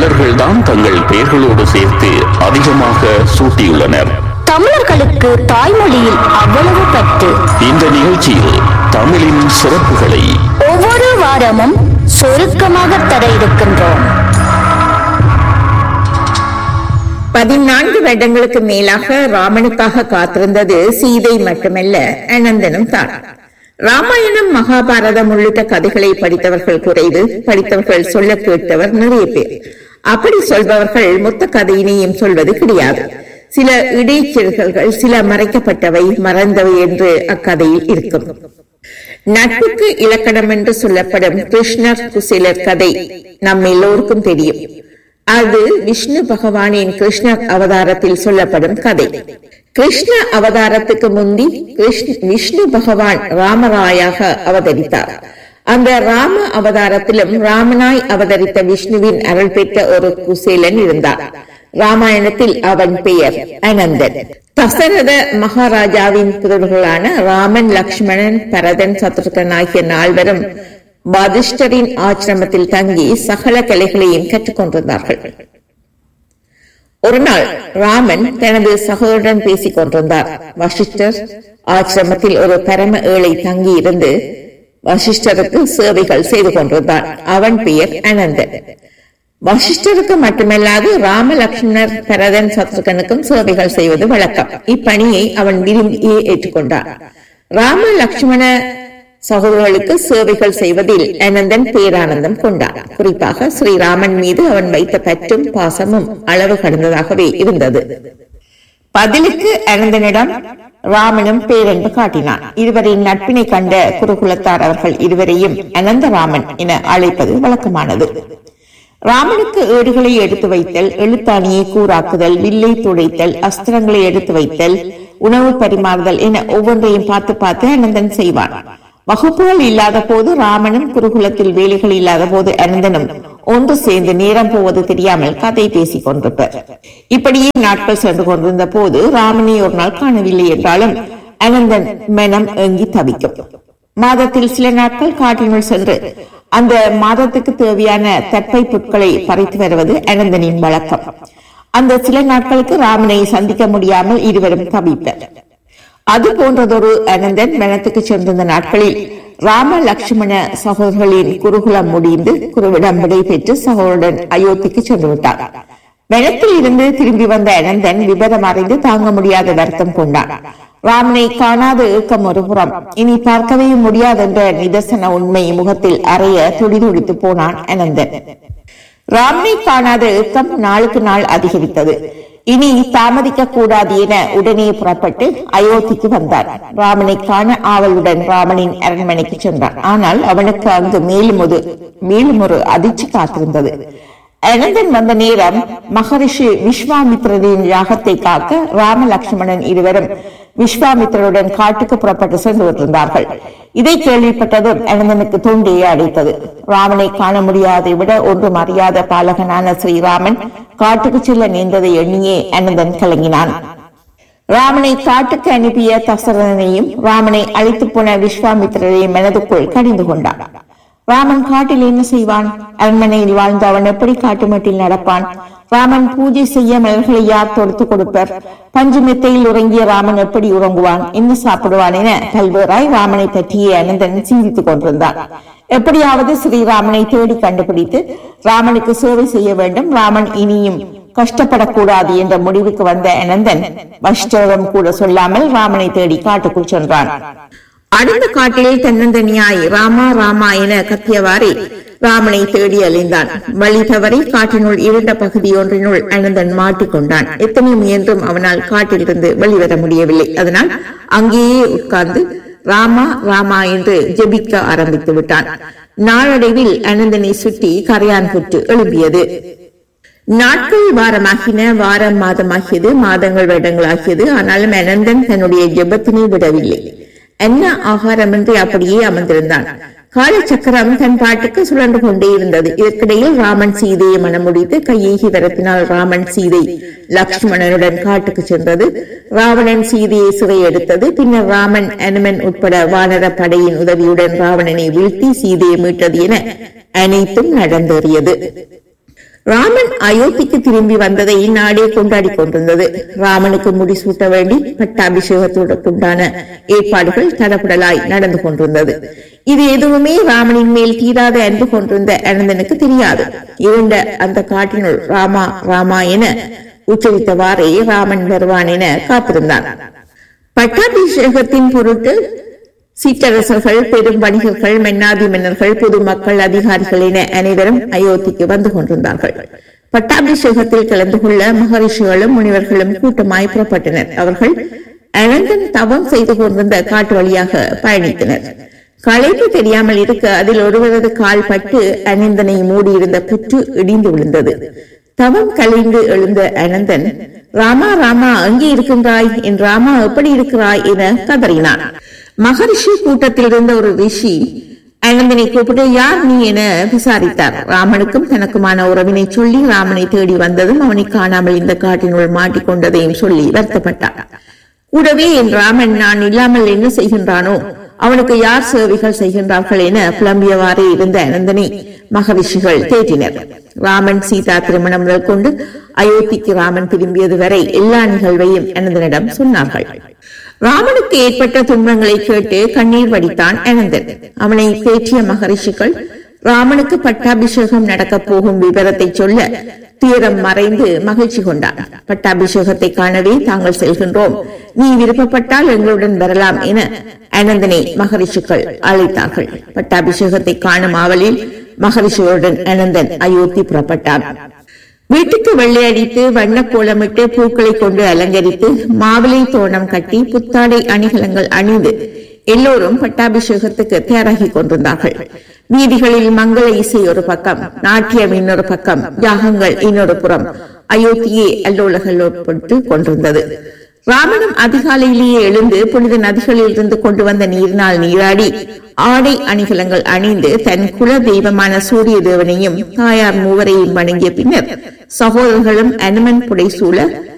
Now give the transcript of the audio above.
தமிழர்கள்தான் தங்கள் பெயர்களோடு சேர்த்து அதிகமாக சூட்டியுள்ளனர் தமிழர்களுக்கு தாய்மொழியில் அவ்வளவு பற்று இந்த நிகழ்ச்சியில் தமிழின் சிறப்புகளை ஒவ்வொரு வாரமும் சுருக்கமாக தர இருக்கின்றோம் பதினான்கு வருடங்களுக்கு மேலாக ராமனுக்காக காத்திருந்தது சீதை மட்டுமல்ல அனந்தனும் தான் ராமாயணம் மகாபாரதம் உள்ளிட்ட கதைகளை படித்தவர்கள் குறைவு படித்தவர்கள் சொல்ல கேட்டவர் நிறைய பேர் அப்படி சொல்பவர்கள் மொத்த கதையினையும் சொல்வது கிடையாது சில இடைச்செருகல்கள் சில மறைக்கப்பட்டவை மறந்தவை என்று அக்கதையில் இருக்கும் நட்புக்கு இலக்கணம் என்று சொல்லப்படும் கிருஷ்ணர் குசிலர் கதை நம் எல்லோருக்கும் தெரியும் அது விஷ்ணு பகவானின் கிருஷ்ணர் அவதாரத்தில் சொல்லப்படும் கதை கிருஷ்ண அவதாரத்துக்கு முந்தி கிருஷ்ண விஷ்ணு பகவான் ராமராயாக அவதரித்தார் அந்த ராம அவதாரத்திலும் ராமனாய் அவதரித்த விஷ்ணுவின் அருள் பெற்ற ஒரு குசேலன் இருந்தார் ராமாயணத்தில் அவன் பெயர் அனந்தன் தசரத மகாராஜாவின் புதல்களான ராமன் லக்ஷ்மணன் பரதன் சத்ருகன் ஆகிய நால்வரும் வதிஷ்டரின் ஆசிரமத்தில் தங்கி சகல கலைகளையும் கற்றுக்கொண்டிருந்தார்கள் ஒரு நாள் ராமன் தனது சகோதரன் பேசிக் கொண்டிருந்தார் வசிஷ்டர் ஆசிரமத்தில் ஒரு பரம ஏழை தங்கி இருந்து வசிஷ்டருக்கு சேவைகள் செய்து கொண்டிருந்தான் அவன் பெயர் அனந்தன் வசிஷ்டருக்கு மட்டுமல்லாது ராம லக்ஷ்மணர் பரதன் சத்ருகனுக்கும் சேவைகள் செய்வது வழக்கம் இப்பணியை அவன் விரும்பியே ஏற்றுக்கொண்டான் ராம லக்ஷ்மண சகோதரர்களுக்கு சேவைகள் செய்வதில் அனந்தன் பேரானந்தம் கொண்டான் குறிப்பாக ஸ்ரீராமன் மீது அவன் வைத்த பற்றும் பாசமும் அளவு கடந்ததாகவே இருந்தது பதிலுக்கு அனந்தனிடம் ராமனும் பேரன்பு காட்டினான் இருவரின் நட்பினை கண்ட குருகுலத்தார் அவர்கள் இருவரையும் அனந்தராமன் என அழைப்பது வழக்கமானது ராமனுக்கு ஏடுகளை எடுத்து வைத்தல் எழுத்தாணியை கூறாக்குதல் வில்லை துடைத்தல் அஸ்திரங்களை எடுத்து வைத்தல் உணவு பரிமாறுதல் என ஒவ்வொன்றையும் பார்த்து பார்த்து அனந்தன் செய்வான் வகுப்புகள் இல்லாத போது ராமனும் குருகுலத்தில் வேலைகள் இல்லாத போது அனந்தனும் ஒன்று சேர்ந்து நேரம் போவது தெரியாமல் கதை பேசிக் கொண்டிருப்பர் இப்படியே நாட்கள் சென்று கொண்டிருந்த போது ராமனை ஒரு நாள் காணவில்லை என்றாலும் அனந்தன் மனம் ஏங்கி தவிக்கும் மாதத்தில் சில நாட்கள் காட்டினுள் சென்று அந்த மாதத்துக்கு தேவையான தற்பை புட்களை பறித்து வருவது அனந்தனின் வழக்கம் அந்த சில நாட்களுக்கு ராமனை சந்திக்க முடியாமல் இருவரும் தவிப்பர் அது போன்றதொரு அனந்தன் மனத்துக்கு சென்றிருந்த நாட்களில் ராம லட்சுமண சகோதரர்களின் குருகுலம் முடிந்து குருவிடம் விடை பெற்று சகோதரன் அயோத்திக்கு சென்று விட்டார் வனத்தில் இருந்து திரும்பி வந்த அனந்தன் விபரம் அறிந்து தாங்க முடியாத வருத்தம் கொண்டான் ராமனை காணாத ஏக்கம் ஒருபுறம் இனி பார்க்கவே முடியாதென்ற நிதர்சன உண்மை முகத்தில் அறைய துடிதுடித்து போனான் அனந்தன் ராமனை காணாத ஏக்கம் நாளுக்கு நாள் அதிகரித்தது இனி தாமதிக்க கூடாது என உடனே புறப்பட்டு அயோத்திக்கு வந்தார் ராமனை காண ஆவலுடன் ராமனின் அரண்மனைக்கு சென்றான் ஆனால் அவனுக்கு அங்கு மேலும் ஒரு மேலும் ஒரு அதிர்ச்சி காத்திருந்தது அனந்தன் வந்த நேரம் மகரிஷி விஸ்வாமித்திரரின் யாகத்தை காக்க ராம லட்சுமணன் இருவரும் விஸ்வாமித்திரருடன் காட்டுக்கு புறப்பட்டு சென்று கொண்டிருந்தார்கள் இதை கேள்விப்பட்டதும் அனந்தனுக்கு தோண்டியே அடைத்தது ராமனை காண முடியாதை விட ஒன்றும் அறியாத பாலகனான ஸ்ரீராமன் காட்டுக்கு செல்ல நேர்ந்ததை எண்ணியே அனந்தன் கலங்கினான் ராமனை காட்டுக்கு அனுப்பிய தசரதனையும் ராமனை அழைத்து போன விஸ்வாமித்திரரையும் மனதுக்குள் கடிந்து கொண்டான் ராமன் காட்டில் என்ன செய்வான் அரண்மனையில் வாழ்ந்த அவன் எப்படி காட்டு மட்டில் நடப்பான் ராமன் பூஜை செய்ய மலர்களை யார் தொடுத்து கொடுப்பர் பஞ்சு மெத்தையில் உறங்கிய ராமன் எப்படி உறங்குவான் என்ன சாப்பிடுவான் என பல்வேறாய் ராமனை பற்றியே அனந்தன் சிந்தித்துக் கொண்டிருந்தான் எப்படியாவது ஸ்ரீராமனை தேடி கண்டுபிடித்து ராமனுக்கு சேவை செய்ய வேண்டும் ராமன் இனியும் கஷ்டப்படக்கூடாது என்ற முடிவுக்கு வந்த அனந்தன் வஷ்டரம் கூட சொல்லாமல் ராமனை தேடி காட்டுக்குள் சென்றான் அடுத்த காட்டில் தன்னந்தனியாய் ராமா ராமா என கத்தியவாறே ராமனை தேடி அலைந்தான் வழி தவறி காட்டினுள் இருண்ட பகுதி ஒன்றினுள் அனந்தன் மாட்டிக்கொண்டான் எத்தனை முயன்றும் அவனால் காட்டிலிருந்து வெளிவர முடியவில்லை அதனால் அங்கேயே உட்கார்ந்து ராமா ராமா என்று ஜெபிக்க ஆரம்பித்து விட்டான் நாளடைவில் அனந்தனை சுற்றி கரையான் புற்று எழும்பியது நாட்கள் வாரமாகின வாரம் மாதமாகியது மாதங்கள் வருடங்களாகியது ஆனாலும் அனந்தன் தன்னுடைய ஜெபத்தினை விடவில்லை என்ன ஆகாரமின்றி அப்படியே அமர்ந்திருந்தான் காலச்சக்கரம் தன் பாட்டுக்கு சுழன்று கொண்டே இருந்தது இதற்கிடையில் ராமன் சீதையை மனமுடித்து கையேகி வரத்தினால் ராமன் சீதை லக்ஷ்மணனுடன் காட்டுக்கு சென்றது ராவணன் சீதையை சிறை எடுத்தது பின்னர் ராமன் அனுமன் உட்பட வானர படையின் உதவியுடன் ராவணனை வீழ்த்தி சீதையை மீட்டது என அனைத்தும் நடந்தேறியது ராமன் அயோத்திக்கு திரும்பி வந்ததை நாடே கொண்டாடி கொண்டிருந்தது ராமனுக்கு முடிசூட்ட வேண்டி பட்டாபிஷேகத்துடனான ஏற்பாடுகள் தடபுடலாய் நடந்து கொண்டிருந்தது இது எதுவுமே ராமனின் மேல் தீராத அன்பு கொண்டிருந்த அனந்தனுக்கு தெரியாது இருண்ட அந்த காட்டினுள் ராமா ராமா என உச்சரித்தவாறே ராமன் வருவான் என காத்திருந்தான் பட்டாபிஷேகத்தின் பொருட்டு சிற்றரசர்கள் பெரும் வணிகர்கள் மன்னாதி மன்னர்கள் பொதுமக்கள் அதிகாரிகள் என அனைவரும் அயோத்திக்கு வந்து கொண்டிருந்தார்கள் பட்டாபிஷேகத்தில் கலந்து கொள்ள மகரிஷிகளும் முனிவர்களும் கூட்டமாய் புறப்பட்டனர் அவர்கள் அனந்தன் தவம் செய்து கொண்டிருந்த காட்டு வழியாக பயணித்தனர் களைப்பு தெரியாமல் இருக்க அதில் ஒருவரது கால் பட்டு அனந்தனை மூடியிருந்த புற்று இடிந்து விழுந்தது தவம் கலைந்து எழுந்த அனந்தன் ராமா ராமா அங்கே இருக்கின்றாய் என் ராமா எப்படி இருக்கிறாய் என கதறினான் மகரிஷி கூட்டத்தில் இருந்த ஒரு ரிஷி அனந்தனை கூப்பிட்டு யார் நீ என விசாரித்தார் ராமனுக்கும் தனக்குமான உறவினை சொல்லி ராமனை தேடி வந்ததும் அவனை காணாமல் இந்த காட்டினுள் மாட்டிக்கொண்டதையும் சொல்லி வருத்தப்பட்டார் கூடவே என் ராமன் நான் இல்லாமல் என்ன செய்கின்றானோ அவனுக்கு யார் சேவைகள் செய்கின்றார்கள் என புலம்பியவாறே இருந்த அனந்தனை மகரிஷிகள் தேற்றினர் ராமன் சீதா திருமணம் முதல் கொண்டு அயோத்திக்கு ராமன் திரும்பியது வரை எல்லா நிகழ்வையும் அனந்தனிடம் சொன்னார்கள் ராமனுக்கு ஏற்பட்ட துன்பங்களை கேட்டு கண்ணீர் வடித்தான் அனந்தன் அவனை தேற்றிய மகரிஷிகள் ராமனுக்கு பட்டாபிஷேகம் நடக்கப் போகும் விவரத்தை சொல்ல தீரம் மறைந்து மகிழ்ச்சி கொண்டான் பட்டாபிஷேகத்தை காணவே தாங்கள் செல்கின்றோம் நீ விருப்பப்பட்டால் எங்களுடன் வரலாம் என அனந்தனை மகரிஷிகள் அழைத்தார்கள் பட்டாபிஷேகத்தை காணும் ஆவலில் மகரிஷிகளுடன் அனந்தன் அயோத்தி புறப்பட்டான் வீட்டுக்கு வெள்ளையடித்து வண்ண கோலமிட்டு பூக்களை கொண்டு அலங்கரித்து மாவிலை தோரணம் கட்டி புத்தாடை அணிகலங்கள் அணிந்து எல்லோரும் பட்டாபிஷேகத்துக்கு தயாராகி கொண்டிருந்தார்கள் வீதிகளில் மங்கள இசை ஒரு பக்கம் நாட்டியம் இன்னொரு பக்கம் யாகங்கள் இன்னொரு புறம் அயோத்தியே அல்லோலகல்லோப்பட்டு கொண்டிருந்தது ராமனும் அதிகாலையிலேயே எழுந்து புனித நதிகளில் இருந்து கொண்டு வந்த நீரினால் நீராடி ஆடை அணிகலங்கள் அணிந்து தன் குல தெய்வமான சூரிய தேவனையும் தாயார் மூவரையும் வணங்கிய பின்னர் சகோதரர்களும் அனுமன் புடைசூழ